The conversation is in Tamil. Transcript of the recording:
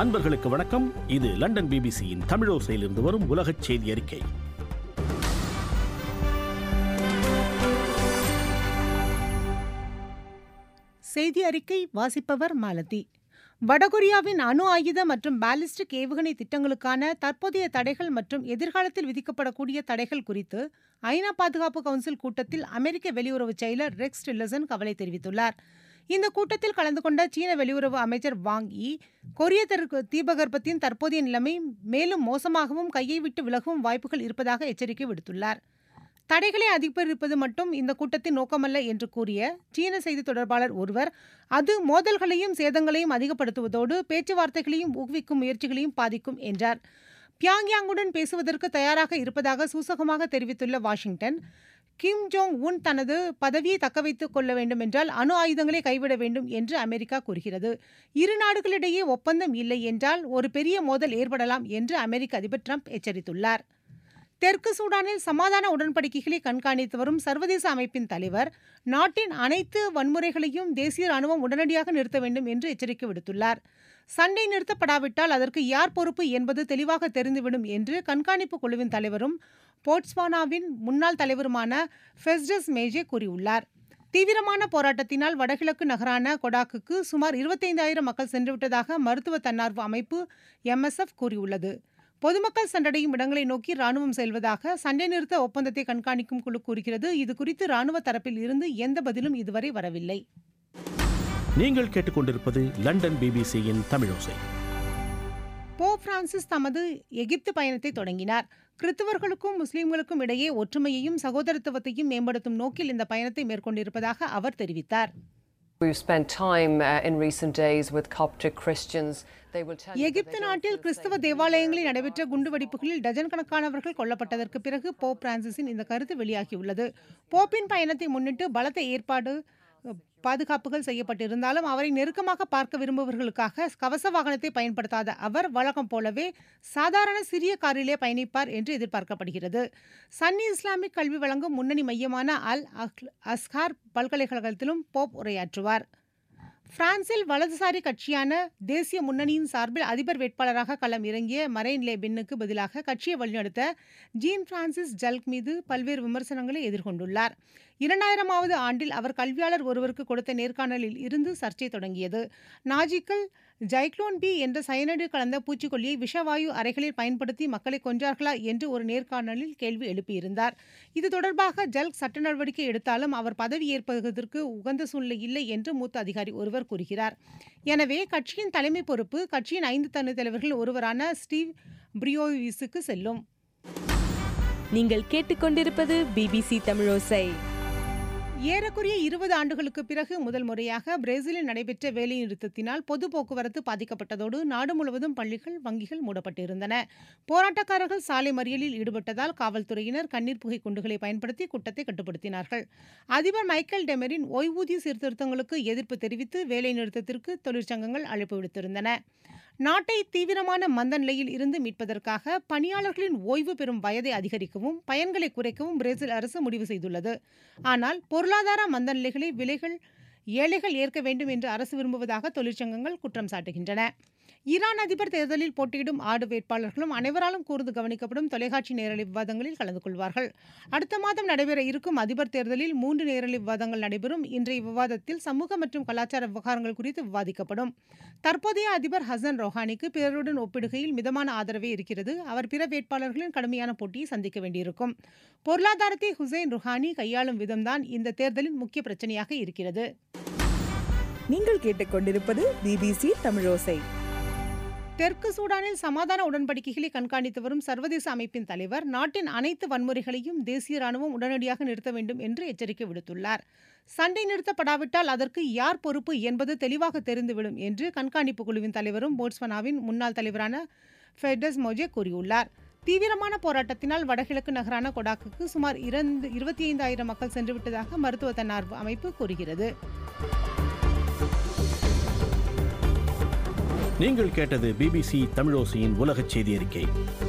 அன்பர்களுக்கு வணக்கம் இது லண்டன் பிபிசியின் தமிழோசையிலிருந்து வரும் உலகச் செய்தி அறிக்கை செய்தி அறிக்கை வாசிப்பவர் மாலதி வடகொரியாவின் அணு ஆயுத மற்றும் பாலிஸ்டிக் ஏவுகணை திட்டங்களுக்கான தற்போதைய தடைகள் மற்றும் எதிர்காலத்தில் விதிக்கப்படக்கூடிய தடைகள் குறித்து ஐநா பாதுகாப்பு கவுன்சில் கூட்டத்தில் அமெரிக்க வெளியுறவு செயலர் ரெக்ஸ் டில்லசன் கவலை தெரிவித்துள்ளார் இந்த கூட்டத்தில் கலந்து கொண்ட சீன வெளியுறவு அமைச்சர் வாங் யி கொரிய தெற்கு தீபகற்பத்தின் தற்போதைய நிலைமை மேலும் மோசமாகவும் கையை விட்டு விலகவும் வாய்ப்புகள் இருப்பதாக எச்சரிக்கை விடுத்துள்ளார் தடைகளை அதிகரிப்பது மட்டும் இந்த கூட்டத்தின் நோக்கமல்ல என்று கூறிய சீன செய்தி தொடர்பாளர் ஒருவர் அது மோதல்களையும் சேதங்களையும் அதிகப்படுத்துவதோடு பேச்சுவார்த்தைகளையும் ஊக்குவிக்கும் முயற்சிகளையும் பாதிக்கும் என்றார் பியாங்யாங்குடன் பேசுவதற்கு தயாராக இருப்பதாக சூசகமாக தெரிவித்துள்ள வாஷிங்டன் கிம் ஜோங் உன் தனது பதவியை தக்கவைத்துக் கொள்ள வேண்டுமென்றால் அணு ஆயுதங்களை கைவிட வேண்டும் என்று அமெரிக்கா கூறுகிறது இரு நாடுகளிடையே ஒப்பந்தம் இல்லை என்றால் ஒரு பெரிய மோதல் ஏற்படலாம் என்று அமெரிக்க அதிபர் ட்ரம்ப் எச்சரித்துள்ளார் தெற்கு சூடானில் சமாதான உடன்படிக்கைகளை கண்காணித்து வரும் சர்வதேச அமைப்பின் தலைவர் நாட்டின் அனைத்து வன்முறைகளையும் தேசிய ராணுவம் உடனடியாக நிறுத்த வேண்டும் என்று எச்சரிக்கை விடுத்துள்ளார் சண்டை நிறுத்தப்படாவிட்டால் அதற்கு யார் பொறுப்பு என்பது தெளிவாக தெரிந்துவிடும் என்று கண்காணிப்பு குழுவின் தலைவரும் போட்ஸ்வானாவின் முன்னாள் தலைவருமான ஃபெஸ்டஸ் மேஜே கூறியுள்ளார் தீவிரமான போராட்டத்தினால் வடகிழக்கு நகரான கொடாக்குக்கு சுமார் இருபத்தைந்தாயிரம் மக்கள் சென்றுவிட்டதாக மருத்துவ தன்னார்வ அமைப்பு எம்எஸ்எஃப் கூறியுள்ளது பொதுமக்கள் சென்றடையும் இடங்களை நோக்கி ராணுவம் செல்வதாக சண்டை நிறுத்த ஒப்பந்தத்தை கண்காணிக்கும் குழு கூறுகிறது இது குறித்து ராணுவ தரப்பில் இருந்து எந்த பதிலும் இதுவரை வரவில்லை நீங்கள் கேட்டுக்கொண்டிருப்பது லண்டன் பிபிசியின் தமிழோசை போப் பிரான்சிஸ் தமது எகிப்து பயணத்தை தொடங்கினார் கிறிஸ்தவர்களுக்கும் முஸ்லிம்களுக்கும் இடையே ஒற்றுமையையும் சகோதரத்துவத்தையும் மேம்படுத்தும் நோக்கில் இந்த பயணத்தை மேற்கொண்டிருப்பதாக அவர் தெரிவித்தார் We've spent time uh, in recent days with Coptic Christians. They will tell you that Egypt they don't நாட்டில் feel கிறிஸ்தவ safe in தேவாலயங்களில் நடைபெற்ற குண்டுவெடிப்புகளில் டஜன் கணக்கானவர்கள் கொல்லப்பட்டதற்கு பிறகு போப் பிரான்சிஸின் இந்த கருத்து வெளியாகியுள்ளது போப்பின் பயணத்தை முன்னிட்டு பலத்த ஏற்பாடு அஹ், பாதுகாப்புகள் செய்யப்பட்டிருந்தாலும் அவரை நெருக்கமாக பார்க்க விரும்புபவர்களுக்காக கவச வாகனத்தை பயன்படுத்தாத அவர் வழக்கம் போலவே சாதாரண சிறிய காரிலே பயணிப்பார் என்று எதிர்பார்க்கப்படுகிறது சன்னி இஸ்லாமிக் கல்வி வழங்கும் முன்னணி மையமான அல் அஹ் அஸ்கார் பல்கலைக்கழகத்திலும் போப் உரையாற்றுவார் பிரான்சில் வலதுசாரி கட்சியான தேசிய முன்னணியின் சார்பில் அதிபர் வேட்பாளராக களம் இறங்கிய மரைன் லே பென்னுக்கு பதிலாக கட்சியை வழிநடத்த ஜீன் பிரான்சிஸ் ஜல்க் மீது பல்வேறு விமர்சனங்களை எதிர்கொண்டுள்ளார் இரண்டாயிரமாவது ஆண்டில் அவர் கல்வியாளர் ஒருவருக்கு கொடுத்த நேர்காணலில் இருந்து சர்ச்சை தொடங்கியது நாஜிக்கள் ஜைக்ளோன் பி என்ற சயனைடு கலந்த பூச்சிக்கொல்லியை விஷவாயு அறைகளில் பயன்படுத்தி மக்களை கொன்றார்களா என்று ஒரு நேர்காணலில் கேள்வி எழுப்பியிருந்தார் இது தொடர்பாக ஜல்க் சட்ட நடவடிக்கை எடுத்தாலும் அவர் பதவி ஏற்பதற்கு உகந்த சூழ்நிலை இல்லை என்று மூத்த அதிகாரி ஒருவர் கூறுகிறார் எனவே கட்சியின் தலைமை பொறுப்பு கட்சியின் ஐந்து தனி தலைவர்கள் ஒருவரான ஸ்டீவ் பிரியோவிஸுக்கு செல்லும் நீங்கள் கேட்டுக்கொண்டிருப்பது பிபிசி தமிழோசை ஏறக்குறைய இருபது ஆண்டுகளுக்கு பிறகு முதல் முறையாக பிரேசிலில் நடைபெற்ற வேலைநிறுத்தத்தினால் பொது போக்குவரத்து பாதிக்கப்பட்டதோடு நாடு முழுவதும் பள்ளிகள் வங்கிகள் மூடப்பட்டிருந்தன போராட்டக்காரர்கள் சாலை மறியலில் ஈடுபட்டதால் காவல்துறையினர் கண்ணீர் புகை குண்டுகளை பயன்படுத்தி கூட்டத்தை கட்டுப்படுத்தினார்கள் அதிபர் மைக்கேல் டெமரின் ஓய்வூதிய சீர்திருத்தங்களுக்கு எதிர்ப்பு தெரிவித்து வேலைநிறுத்தத்திற்கு தொழிற்சங்கங்கள் அழைப்பு விடுத்திருந்தன நாட்டை தீவிரமான மந்த நிலையில் இருந்து மீட்பதற்காக பணியாளர்களின் ஓய்வு பெறும் வயதை அதிகரிக்கவும் பயன்களை குறைக்கவும் பிரேசில் அரசு முடிவு செய்துள்ளது ஆனால் பொருளாதார மந்த நிலைகளை விலைகள் ஏழைகள் ஏற்க வேண்டும் என்று அரசு விரும்புவதாக தொழிற்சங்கங்கள் குற்றம் சாட்டுகின்றன ஈரான் அதிபர் தேர்தலில் போட்டியிடும் ஆடு வேட்பாளர்களும் அனைவராலும் கூர்ந்து கவனிக்கப்படும் தொலைக்காட்சி நேரலை விவாதங்களில் கலந்து கொள்வார்கள் அடுத்த மாதம் நடைபெற இருக்கும் அதிபர் தேர்தலில் மூன்று நேரலை விவாதங்கள் நடைபெறும் இன்றைய விவாதத்தில் சமூக மற்றும் கலாச்சார விவகாரங்கள் குறித்து விவாதிக்கப்படும் தற்போதைய அதிபர் ஹசன் ரோஹானிக்கு பிறருடன் ஒப்பிடுகையில் மிதமான ஆதரவே இருக்கிறது அவர் பிற வேட்பாளர்களின் கடுமையான போட்டியை சந்திக்க வேண்டியிருக்கும் பொருளாதாரத்தை ஹுசைன் ருஹானி கையாளும் விதம்தான் இந்த தேர்தலின் முக்கிய பிரச்சனையாக இருக்கிறது நீங்கள் கேட்டுக்கொண்டிருப்பது பிபிசி தமிழோசை தெற்கு சூடானில் சமாதான உடன்படிக்கைகளை கண்காணித்து வரும் சர்வதேச அமைப்பின் தலைவர் நாட்டின் அனைத்து வன்முறைகளையும் தேசிய ராணுவம் உடனடியாக நிறுத்த வேண்டும் என்று எச்சரிக்கை விடுத்துள்ளார் சண்டை நிறுத்தப்படாவிட்டால் அதற்கு யார் பொறுப்பு என்பது தெளிவாக தெரிந்துவிடும் என்று கண்காணிப்பு குழுவின் தலைவரும் போட்ஸ்வனாவின் முன்னாள் தலைவரான ஃபெடஸ் மோஜே கூறியுள்ளார் தீவிரமான போராட்டத்தினால் வடகிழக்கு நகரான கொடாக்குக்கு சுமார் இரண்டு இருபத்தி ஐந்தாயிரம் மக்கள் சென்றுவிட்டதாக மருத்துவ தன்னார்வ அமைப்பு கூறுகிறது நீங்கள் கேட்டது பிபிசி தமிழோசையின் உலகச் செய்தி அறிக்கை